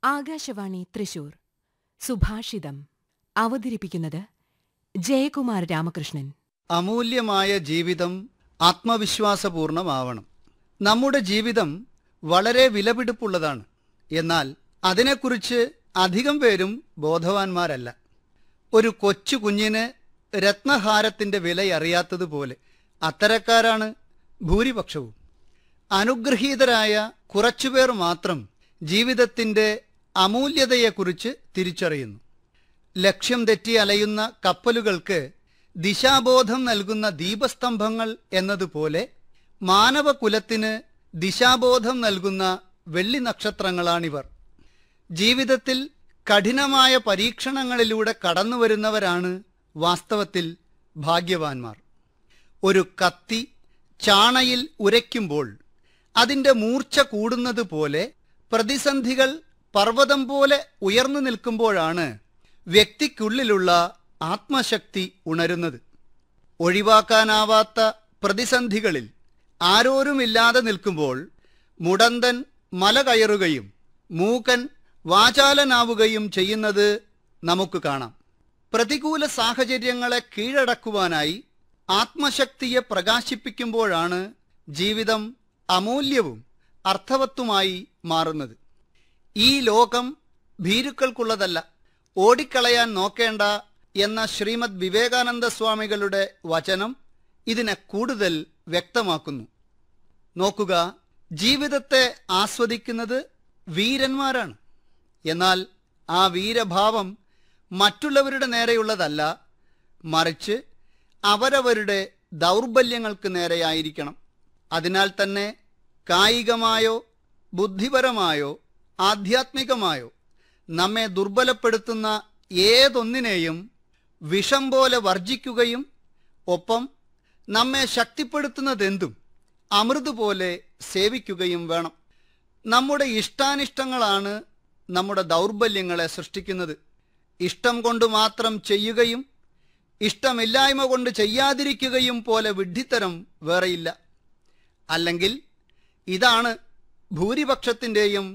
ആകാശവാണി തൃശൂർ സുഭാഷിതം അവതരിപ്പിക്കുന്നത് ജയകുമാർ രാമകൃഷ്ണൻ അമൂല്യമായ ജീവിതം ആത്മവിശ്വാസപൂർണമാവണം നമ്മുടെ ജീവിതം വളരെ വിലപിടിപ്പുള്ളതാണ് എന്നാൽ അതിനെക്കുറിച്ച് അധികം പേരും ബോധവാന്മാരല്ല ഒരു കൊച്ചു കുഞ്ഞിന് രത്നഹാരത്തിന്റെ വിലയറിയാത്തതുപോലെ അത്തരക്കാരാണ് ഭൂരിപക്ഷവും അനുഗ്രഹീതരായ കുറച്ചുപേർ മാത്രം ജീവിതത്തിന്റെ അമൂല്യതയെക്കുറിച്ച് തിരിച്ചറിയുന്നു ലക്ഷ്യം തെറ്റി അലയുന്ന കപ്പലുകൾക്ക് ദിശാബോധം നൽകുന്ന ദീപസ്തംഭങ്ങൾ എന്നതുപോലെ മാനവകുലത്തിന് ദിശാബോധം നൽകുന്ന വെള്ളി നക്ഷത്രങ്ങളാണിവർ ജീവിതത്തിൽ കഠിനമായ പരീക്ഷണങ്ങളിലൂടെ കടന്നുവരുന്നവരാണ് വാസ്തവത്തിൽ ഭാഗ്യവാന്മാർ ഒരു കത്തി ചാണയിൽ ഉരയ്ക്കുമ്പോൾ അതിന്റെ മൂർച്ച കൂടുന്നത് പോലെ പ്രതിസന്ധികൾ പർവ്വതം പോലെ ഉയർന്നു നിൽക്കുമ്പോഴാണ് വ്യക്തിക്കുള്ളിലുള്ള ആത്മശക്തി ഉണരുന്നത് ഒഴിവാക്കാനാവാത്ത പ്രതിസന്ധികളിൽ ആരോരുമില്ലാതെ നിൽക്കുമ്പോൾ മുടന്തൻ മല കയറുകയും മൂക്കൻ വാചാലനാവുകയും ചെയ്യുന്നത് നമുക്ക് കാണാം പ്രതികൂല സാഹചര്യങ്ങളെ കീഴടക്കുവാനായി ആത്മശക്തിയെ പ്രകാശിപ്പിക്കുമ്പോഴാണ് ജീവിതം അമൂല്യവും അർത്ഥവത്തുമായി മാറുന്നത് ഈ ലോകം ഭീരുക്കൾക്കുള്ളതല്ല ഓടിക്കളയാൻ നോക്കേണ്ട എന്ന ശ്രീമദ് വിവേകാനന്ദ സ്വാമികളുടെ വചനം ഇതിനെ കൂടുതൽ വ്യക്തമാക്കുന്നു നോക്കുക ജീവിതത്തെ ആസ്വദിക്കുന്നത് വീരന്മാരാണ് എന്നാൽ ആ വീരഭാവം മറ്റുള്ളവരുടെ നേരെയുള്ളതല്ല മറിച്ച് അവരവരുടെ ദൗർബല്യങ്ങൾക്ക് നേരെയായിരിക്കണം അതിനാൽ തന്നെ കായികമായോ ബുദ്ധിപരമായോ ആധ്യാത്മികമായോ നമ്മെ ദുർബലപ്പെടുത്തുന്ന ഏതൊന്നിനെയും വിഷം പോലെ വർജിക്കുകയും ഒപ്പം നമ്മെ ശക്തിപ്പെടുത്തുന്നതെന്തും അമൃത് പോലെ സേവിക്കുകയും വേണം നമ്മുടെ ഇഷ്ടാനിഷ്ടങ്ങളാണ് നമ്മുടെ ദൗർബല്യങ്ങളെ സൃഷ്ടിക്കുന്നത് ഇഷ്ടം കൊണ്ട് മാത്രം ചെയ്യുകയും ഇഷ്ടമില്ലായ്മ കൊണ്ട് ചെയ്യാതിരിക്കുകയും പോലെ വിഡ്ഢിത്തരം വേറെയില്ല അല്ലെങ്കിൽ ഇതാണ് ഭൂരിപക്ഷത്തിൻ്റെയും